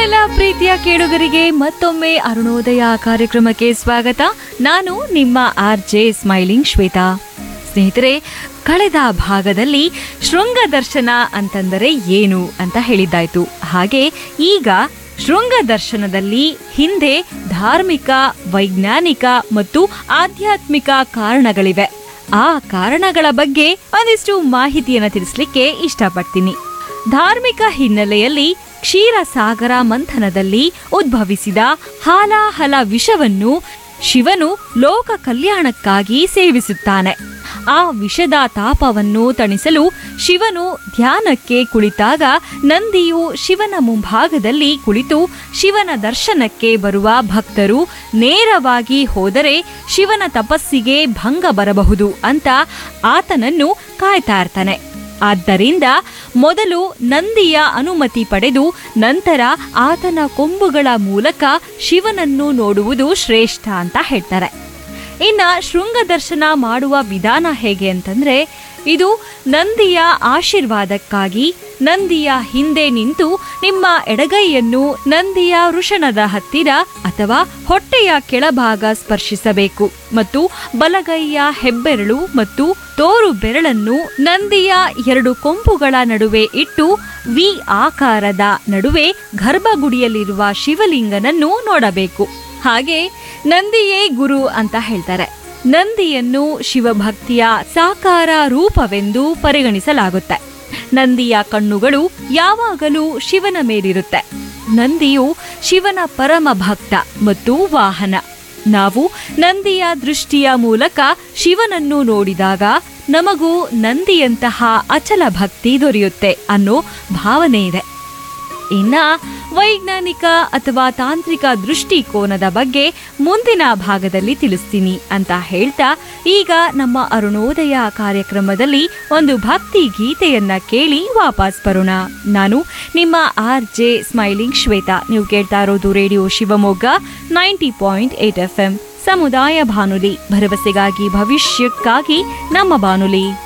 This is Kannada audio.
ನನ್ನೆಲ್ಲ ಪ್ರೀತಿಯ ಕೇಳುಗರಿಗೆ ಮತ್ತೊಮ್ಮೆ ಅರುಣೋದಯ ಕಾರ್ಯಕ್ರಮಕ್ಕೆ ಸ್ವಾಗತ ನಾನು ನಿಮ್ಮ ಆರ್ ಜೆ ಸ್ಮೈಲಿಂಗ್ ಶ್ವೇತಾ ಸ್ನೇಹಿತರೆ ಕಳೆದ ಭಾಗದಲ್ಲಿ ಶೃಂಗ ದರ್ಶನ ಅಂತಂದರೆ ಏನು ಅಂತ ಹೇಳಿದ್ದಾಯ್ತು ಹಾಗೆ ಈಗ ಶೃಂಗ ದರ್ಶನದಲ್ಲಿ ಹಿಂದೆ ಧಾರ್ಮಿಕ ವೈಜ್ಞಾನಿಕ ಮತ್ತು ಆಧ್ಯಾತ್ಮಿಕ ಕಾರಣಗಳಿವೆ ಆ ಕಾರಣಗಳ ಬಗ್ಗೆ ಒಂದಿಷ್ಟು ಮಾಹಿತಿಯನ್ನು ತಿಳಿಸ್ಲಿಕ್ಕೆ ಇಷ್ಟಪಡ್ತೀನಿ ಧಾರ್ಮಿಕ ಹಿನ್ನೆಲೆಯಲ್ಲಿ ಕ್ಷೀರಸಾಗರ ಮಂಥನದಲ್ಲಿ ಉದ್ಭವಿಸಿದ ಹಾಲಾಹಲ ವಿಷವನ್ನು ಶಿವನು ಲೋಕ ಕಲ್ಯಾಣಕ್ಕಾಗಿ ಸೇವಿಸುತ್ತಾನೆ ಆ ವಿಷದ ತಾಪವನ್ನು ತಣಿಸಲು ಶಿವನು ಧ್ಯಾನಕ್ಕೆ ಕುಳಿತಾಗ ನಂದಿಯು ಶಿವನ ಮುಂಭಾಗದಲ್ಲಿ ಕುಳಿತು ಶಿವನ ದರ್ಶನಕ್ಕೆ ಬರುವ ಭಕ್ತರು ನೇರವಾಗಿ ಹೋದರೆ ಶಿವನ ತಪಸ್ಸಿಗೆ ಭಂಗ ಬರಬಹುದು ಅಂತ ಆತನನ್ನು ಕಾಯ್ತಾ ಇರ್ತಾನೆ ಆದ್ದರಿಂದ ಮೊದಲು ನಂದಿಯ ಅನುಮತಿ ಪಡೆದು ನಂತರ ಆತನ ಕೊಂಬುಗಳ ಮೂಲಕ ಶಿವನನ್ನು ನೋಡುವುದು ಶ್ರೇಷ್ಠ ಅಂತ ಹೇಳ್ತಾರೆ ಇನ್ನ ಶೃಂಗ ದರ್ಶನ ಮಾಡುವ ವಿಧಾನ ಹೇಗೆ ಅಂತಂದ್ರೆ ಇದು ನಂದಿಯ ಆಶೀರ್ವಾದಕ್ಕಾಗಿ ನಂದಿಯ ಹಿಂದೆ ನಿಂತು ನಿಮ್ಮ ಎಡಗೈಯನ್ನು ನಂದಿಯ ವೃಷಣದ ಹತ್ತಿರ ಅಥವಾ ಹೊಟ್ಟೆಯ ಕೆಳಭಾಗ ಸ್ಪರ್ಶಿಸಬೇಕು ಮತ್ತು ಬಲಗೈಯ ಹೆಬ್ಬೆರಳು ಮತ್ತು ತೋರು ಬೆರಳನ್ನು ನಂದಿಯ ಎರಡು ಕೊಂಬುಗಳ ನಡುವೆ ಇಟ್ಟು ವಿ ಆಕಾರದ ನಡುವೆ ಗರ್ಭಗುಡಿಯಲ್ಲಿರುವ ಶಿವಲಿಂಗನನ್ನು ನೋಡಬೇಕು ಹಾಗೆ ನಂದಿಯೇ ಗುರು ಅಂತ ಹೇಳ್ತಾರೆ ನಂದಿಯನ್ನು ಶಿವಭಕ್ತಿಯ ಸಾಕಾರ ರೂಪವೆಂದು ಪರಿಗಣಿಸಲಾಗುತ್ತೆ ನಂದಿಯ ಕಣ್ಣುಗಳು ಯಾವಾಗಲೂ ಶಿವನ ಮೇಲಿರುತ್ತೆ ನಂದಿಯು ಶಿವನ ಪರಮ ಭಕ್ತ ಮತ್ತು ವಾಹನ ನಾವು ನಂದಿಯ ದೃಷ್ಟಿಯ ಮೂಲಕ ಶಿವನನ್ನು ನೋಡಿದಾಗ ನಮಗೂ ನಂದಿಯಂತಹ ಅಚಲ ಭಕ್ತಿ ದೊರೆಯುತ್ತೆ ಅನ್ನೋ ಭಾವನೆ ಇದೆ ಇನ್ನ ವೈಜ್ಞಾನಿಕ ಅಥವಾ ತಾಂತ್ರಿಕ ದೃಷ್ಟಿಕೋನದ ಬಗ್ಗೆ ಮುಂದಿನ ಭಾಗದಲ್ಲಿ ತಿಳಿಸ್ತೀನಿ ಅಂತ ಹೇಳ್ತಾ ಈಗ ನಮ್ಮ ಅರುಣೋದಯ ಕಾರ್ಯಕ್ರಮದಲ್ಲಿ ಒಂದು ಭಕ್ತಿ ಗೀತೆಯನ್ನ ಕೇಳಿ ವಾಪಸ್ ಬರೋಣ ನಾನು ನಿಮ್ಮ ಆರ್ ಜೆ ಸ್ಮೈಲಿಂಗ್ ಶ್ವೇತಾ ನೀವು ಕೇಳ್ತಾ ಇರೋದು radio Shivamogga ninety point eight F M ಸಮುದಾಯ ಬಾನುಲಿ ಭರವಸೆಗಾಗಿ ಭವಿಷ್ಯಕ್ಕಾಗಿ ನಮ್ಮ ಬಾನುಲಿ